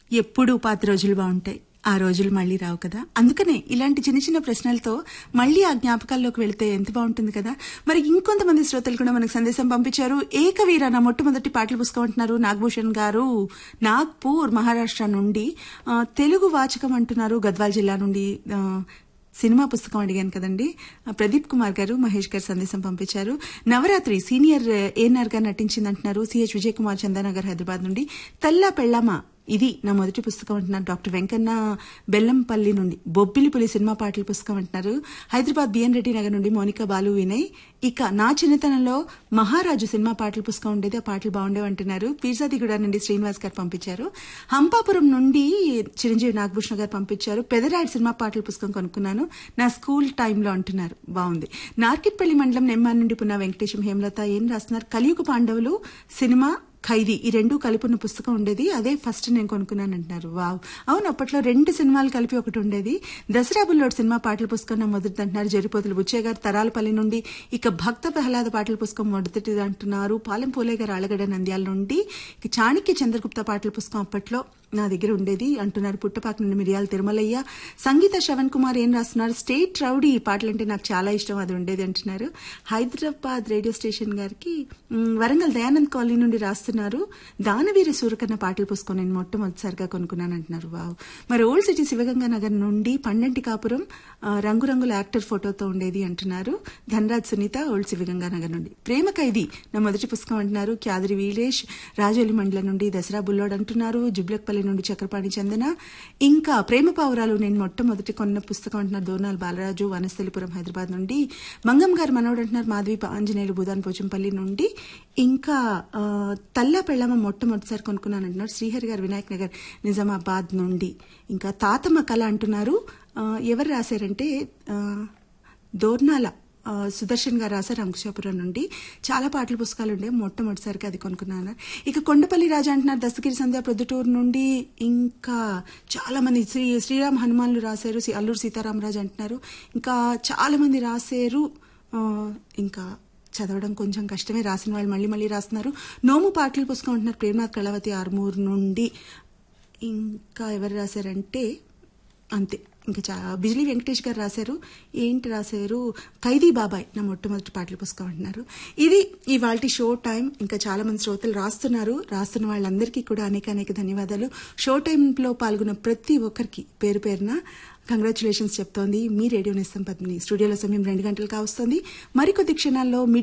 ఎప్పుడూ పాత రోజులు బాగుంటాయి ఆ రోజులు మళ్ళీ రావు కదా అందుకనే ఇలాంటి చిన్న చిన్న ప్రశ్నలతో మళ్ళీ ఆ జ్ఞాపకాల్లోకి వెళితే ఎంత బాగుంటుంది కదా మరి ఇంకొంతమంది శ్రోతలు కూడా మనకు సందేశం పంపించారు ఏకవీర నా మొట్టమొదటి పాటలు పుస్తకం అంటున్నారు నాగభూషణ్ గారు నాగ్పూర్ మహారాష్ట్ర నుండి ఆ, తెలుగు వాచకం అంటున్నారు గద్వాల్ జిల్లా నుండి ఆ, సినిమా పుస్తకం అడిగాను కదండి ఆ, ప్రదీప్ కుమార్ గారు మహేష్ గారు సందేశం పంపించారు నవరాత్రి సీనియర్ ఏఎన్ఆర్ గా నటించింది అంటున్నారు సిహెచ్ విజయ్ కుమార్ చందానగర్ హైదరాబాద్ నుండి తల్లా పెళ్ళామా ఇది నా మొదటి పుస్తకం అంటున్నారు డాక్టర్ వెంకన్న బెల్లంపల్లి నుండి బొబ్బిలిపులి సినిమా పాటల పుస్తకం అంటున్నారు హైదరాబాద్ బిఎన్ రెడ్డి నగర్ నుండి మోనికా బాలు వినయ్ ఇక నా చిన్నతనంలో మహారాజు సినిమా పాటల పుస్తకం ఉండేది ఆ పాటలు బాగుండేవి అంటున్నారు పీర్జాదిగూడ నుండి శ్రీనివాస్ గారు పంపించారు హంపాపురం నుండి చిరంజీవి నాగభూషణ గారు పంపించారు పెదరాయుడు సినిమా పాటల పుస్తకం కొనుక్కున్నాను నా స్కూల్ టైంలో అంటున్నారు బాగుంది నార్కిట్పల్లి మండలం నెమ్మాన్ నుండి పున్నా వెంకటేశం హేమలత ఏం రాస్తున్నారు కలియుగ పాండవులు సినిమా ఖైదీ ఈ రెండు కలిపి ఉన్న పుస్తకం ఉండేది అదే ఫస్ట్ నేను కొనుక్కున్నాను అంటున్నారు వావ్ అవును అప్పట్లో రెండు సినిమాలు కలిపి ఒకటి ఉండేది దసరా బుల్లోడ్ సినిమా పాటల పుస్తకం నా మొదటిది అంటున్నారు జరిపోతులు బుచ్చయ్య గారు తరాలపల్లి నుండి ఇక భక్త ప్రహ్లాద పాటల పుస్తకం మొదటిది అంటున్నారు పాలెం పోలే గారు ఆలగడ్డ నంద్యాల నుండి ఇక చాణక్య చంద్రగుప్త పాటల పుస్తకం అప్పట్లో నా దగ్గర ఉండేది అంటున్నారు పుట్టపాక నుండి మిరియాల తిరుమలయ్య సంగీత శ్రవణ్ కుమార్ ఏం రాస్తున్నారు స్టేట్ రౌడీ ఈ పాటలు అంటే నాకు చాలా ఇష్టం అది ఉండేది అంటున్నారు హైదరాబాద్ రేడియో స్టేషన్ గారికి మ్, వరంగల్ దయానంద్ కాలనీ నుండి రాస్తున్నారు దానవీర సూరకన్న పాటలు పుస్తకం నేను మొట్టమొదటిసారిగా కొనుక్కున్నాను అంటున్నారు వావ్ మరి ఓల్డ్ సిటీ శివగంగా నగర్ నుండి పండంటి కాపురం ఆ, రంగురంగుల యాక్టర్ ఫోటోతో ఉండేది అంటున్నారు ధనరాజ్ సునీత ఓల్డ్ శివగంగా నగర్ నుండి ప్రేమ ఖైదీ నా మొదటి పుస్తకం అంటున్నారు క్యాదరి వీలేష్ రాజోలి మండలం నుండి దసరా బుల్లోడ్ అంటున్నారు జుబ్లక్పల్లి నుండి చక్రపాణి చందన ఇంకా ప్రేమ పావురాలు నేను మొట్టమొదటి కొన్న పుస్తకం అంటున్నారు దోనాల్ బాలరాజు వనస్థలిపురం హైదరాబాద్ నుండి మంగం గారు మనోడు అంటున్నారు మాధవి ఆంజనేయులు భూదాన్ పోచంపల్లి నుండి ఇంకా ఆ, తల్లా పెళ్ళమ్మ మొట్టమొదటిసారి కొనుక్కున్నాను అంటున్నారు శ్రీహరి గారు వినాయక్ నగర్ నిజామాబాద్ నుండి ఇంకా తాతమ్మ కళ అంటున్నారు ఆ, ఎవరు రాశారంటే ఆ, దోర్నాల ఆ, సుదర్శన్ గారు రాశారు అంకుశాపురం నుండి చాలా పాటల పుస్తకాలు ఉండే మొట్టమొదటిసారిగా అది కొనుక్కున్నాను ఇక కొండపల్లి రాజా అంటున్నారు దస్తగిరి సంధ్య ప్రొద్దుటూరు నుండి ఇంకా చాలా మంది శ్రీ శ్రీరామ్ హనుమాన్లు రాశారు సి- అల్లూరు సీతారామరాజు అంటున్నారు ఇంకా చాలా మంది రాశారు ఆ, ఇంకా చదవడం కొంచెం కష్టమే రాసిన వాళ్ళు మళ్ళీ మళ్ళీ రాస్తున్నారు నోము పాటల పుస్తకం అంటున్నారు ప్రేమనాథ్ కళావతి ఆర్మూర్ నుండి ఇంకా ఎవరు రాశారంటే అంతే ఇంకా చా బిజిలీ వెంకటేష్ గారు రాశారు ఏంటి రాశారు ఖైదీ బాబాయ్ నా మొట్టమొదటి పాటల పుస్తకం అంటున్నారు ఇది ఇవాళ షో టైం ఇంకా చాలా మంది శ్రోతలు రాస్తున్నారు రాస్తున్న వాళ్ళందరికీ కూడా అనేక అనేక ధన్యవాదాలు షో టైంలో పాల్గొన్న ప్రతి ఒక్కరికి పేరు పేరున కంగ్రాచులేషన్స్ చెప్తోంది మీ రేడియో నిస్తం పద్మిని స్టూడియోలో సమయం రెండు గంటలు కావస్తోంది మరికొద్ది క్షణాల్లో మీ